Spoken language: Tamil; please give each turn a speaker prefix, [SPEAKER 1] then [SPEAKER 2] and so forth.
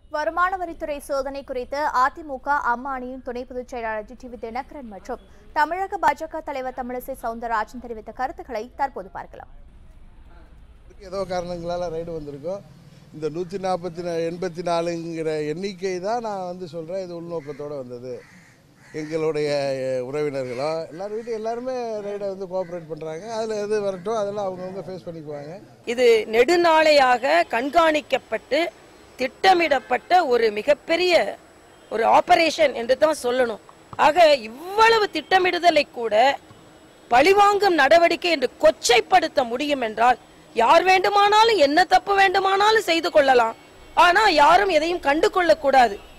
[SPEAKER 1] வருமான வரித்துறை சோதனை குறித்து அதிமுக அம்மா அணியின் துணை பொதுச் செயலாளர் டிடிவி தினகரன் மற்றும் தமிழக பாஜக தலைவர் தமிழிசை சவுந்தரராஜன் தெரிவித்த கருத்துக்களை தற்போது பார்க்கலாம்
[SPEAKER 2] ஏதோ காரணங்களால் ரைடு வந்திருக்கோம் இந்த நூற்றி நாற்பத்தி எண்பத்தி நாலுங்கிற எண்ணிக்கை தான் நான் வந்து சொல்கிறேன் இது உள்நோக்கத்தோடு வந்தது எங்களுடைய அஹ், உறவினர்களோ எல்லாரும் வீட்டும் எல்லாருமே ரைடை வந்து கோஆப்ரேட் பண்ணுறாங்க அதில் எது வரட்டும் அதெல்லாம் அவங்கவுங்க ஃபேஸ் பண்ணிக்குவாங்க
[SPEAKER 3] இது நெடுநாளையாக கண்காணிக்கப்பட்டு திட்டமிடப்பட்ட ஒரு மிகப்பெரிய ஒரு ஆபரேஷன் என்று தான் சொல்லணும் ஆக இவ்வளவு திட்டமிடுதலை கூட பழிவாங்கும் நடவடிக்கை என்று கொச்சைப்படுத்த முடியும் என்றால் யார் வேண்டுமானாலும் என்ன தப்பு வேண்டுமானாலும் செய்து கொள்ளலாம் ஆனா யாரும் எதையும் கண்டு கொள்ளக்கூடாது